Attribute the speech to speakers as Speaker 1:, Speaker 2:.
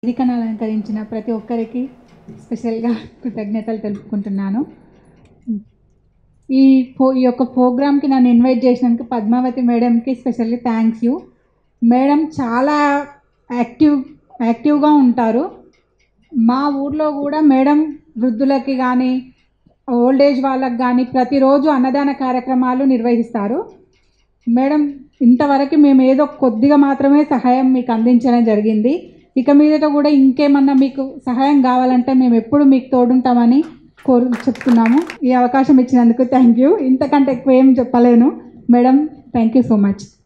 Speaker 1: వేదికను అలంకరించిన ప్రతి ఒక్కరికి స్పెషల్గా కృతజ్ఞతలు తెలుపుకుంటున్నాను ఈ పో ఈ యొక్క ప్రోగ్రామ్కి నన్ను ఇన్వైట్ చేసినందుకు పద్మావతి మేడంకి స్పెషల్లీ థ్యాంక్స్ యూ మేడం చాలా యాక్టివ్ యాక్టివ్గా ఉంటారు మా ఊర్లో కూడా మేడం వృద్ధులకి కానీ ఓల్డ్ ఏజ్ వాళ్ళకి కానీ ప్రతిరోజు అన్నదాన కార్యక్రమాలు నిర్వహిస్తారు మేడం ఇంతవరకు మేము ఏదో కొద్దిగా మాత్రమే సహాయం మీకు అందించడం జరిగింది ఇక మీదట కూడా ఇంకేమన్నా మీకు సహాయం కావాలంటే మేము ఎప్పుడు మీకు తోడుంటామని కోరు చెప్తున్నాము ఈ అవకాశం ఇచ్చినందుకు థ్యాంక్ యూ ఇంతకంటే ఎక్కువ ఏం చెప్పలేను madam thank you so much